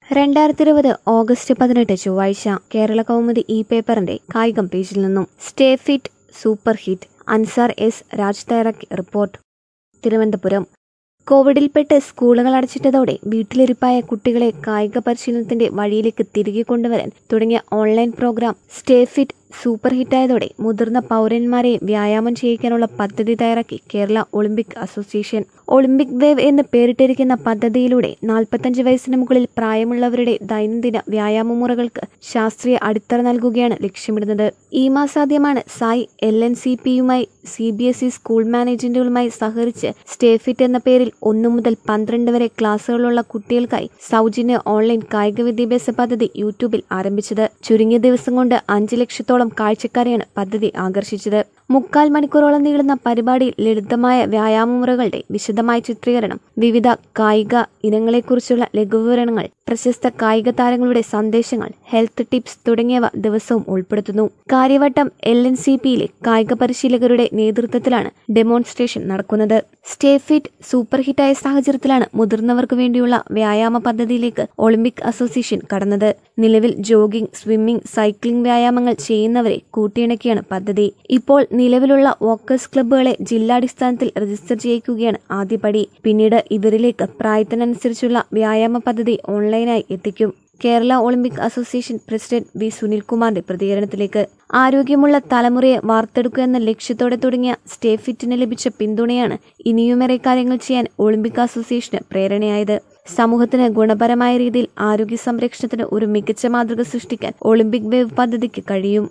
രണ്ടായിരത്തി ഇരുപത് ഓഗസ്റ്റ് പതിനെട്ട് ചൊവ്വാഴ്ച കേരള കൗമുദി ഇ പേപ്പറിന്റെ കായികം പേജിൽ നിന്നും stay fit super hit Ansar S Raj തയ്യാറാക്കി റിപ്പോർട്ട് തിരുവനന്തപുരം കോവിഡിൽപ്പെട്ട് സ്കൂളുകൾ അടച്ചിട്ടതോടെ വീട്ടിലിരിപ്പായ കുട്ടികളെ കായിക പരിശീലനത്തിന്റെ വഴിയിലേക്ക് തിരികെ കൊണ്ടുവരാൻ തുടങ്ങിയ online program stay fit super ഹിറ്റായതോടെ മുതിർന്ന പൗരന്മാരെ വ്യായാമം ചെയ്യിക്കാനുള്ള പദ്ധതി തയ്യാറാക്കി Kerala Olympic Association Olympic wave എന്ന് പേരിട്ടിരിക്കുന്ന പദ്ധതിയിലൂടെ നാൽപ്പത്തഞ്ച് വയസ്സിന് മുകളിൽ പ്രായമുള്ളവരുടെ ദൈനംദിന വ്യായാമ മുറകൾക്ക് ശാസ്ത്രീയ അടിത്തറ നൽകുകയാണ് ലക്ഷ്യമിടുന്നത് ഈ മാസാദ്യമാണ് സായ് എൽ എൻ സി പിയുമായി C B S E school മാനേജ്മെന്റുകളുമായി സഹകരിച്ച് സ്റ്റേ ഫിറ്റ് എന്ന പേരിൽ ഒന്നു മുതൽ പന്ത്രണ്ട് വരെ ക്ലാസുകളുള്ള കുട്ടികൾക്കായി സൗജന്യ ഓൺലൈൻ കായിക വിദ്യാഭ്യാസ പദ്ധതി യൂട്യൂബിൽ ആരംഭിച്ചത് ചുരുങ്ങിയ ദിവസം കൊണ്ട് അഞ്ച് ലക്ഷത്തോളം കാഴ്ചക്കാരെയാണ് പദ്ധതി ആകർഷിച്ചത് മുക്കാൽ മണിക്കൂറോളം നീളുന്ന പരിപാടിയിൽ ലളിതമായ വ്യായാമമുറകളുടെ വിശദമായ ചിത്രീകരണം വിവിധ കായിക ഇനങ്ങളെക്കുറിച്ചുള്ള ലഘുവിവരണങ്ങൾ പ്രശസ്ത കായിക താരങ്ങളുടെ സന്ദേശങ്ങൾ ഹെൽത്ത് ടിപ്സ് തുടങ്ങിയവ ദിവസവും ഉൾപ്പെടുത്തുന്നു കാര്യവട്ടം എൽ എൻ സി പിയിലെ കായിക പരിശീലകരുടെ നേതൃത്വത്തിലാണ് ഡെമോൺസ്ട്രേഷൻ നടക്കുന്നത് സ്റ്റേ ഫിറ്റ് സൂപ്പർ ഹിറ്റായ സാഹചര്യത്തിലാണ് മുതിർന്നവർക്ക് വേണ്ടിയുള്ള വ്യായാമ പദ്ധതിയിലേക്ക് ഒളിമ്പിക് അസോസിയേഷൻ കടന്നത് നിലവിൽ ജോഗിംഗ് സ്വിമ്മിംഗ് സൈക്ലിംഗ് വ്യായാമങ്ങൾ ചെയ്യുന്നവരെ കൂട്ടിയിണക്കിയാണ് പദ്ധതി ഇപ്പോൾ നിലവിലുള്ള വോക്കേഴ്സ് ക്ലബ്ബുകളെ ജില്ലാടിസ്ഥാനത്തിൽ രജിസ്റ്റർ ചെയ്യിക്കുകയാണ് ആദ്യപടി പിന്നീട് ഇവരിലേക്ക് പ്രായത്തിനനുസരിച്ചുള്ള വ്യായാമ പദ്ധതി ഓൺലൈനായി എത്തിക്കും Kerala Olympic Association president V സുനിൽകുമാറിന്റെ പ്രതികരണത്തിലേക്ക് ആരോഗ്യമുള്ള തലമുറയെ വാർത്തെടുക്കുക എന്ന ലക്ഷ്യത്തോടെ തുടങ്ങിയ സ്റ്റേ ഫിറ്റിന് ലഭിച്ച പിന്തുണയാണ് ഇനിയുമേറെ കാര്യങ്ങൾ ചെയ്യാൻ ഒളിമ്പിക് അസോസിയേഷന് പ്രേരണയായത് സമൂഹത്തിന് ഗുണപരമായ രീതിയിൽ ആരോഗ്യ സംരക്ഷണത്തിന് ഒരു മികച്ച മാതൃക സൃഷ്ടിക്കാൻ ഒളിമ്പിക് വേവ് പദ്ധതിക്ക് കഴിയും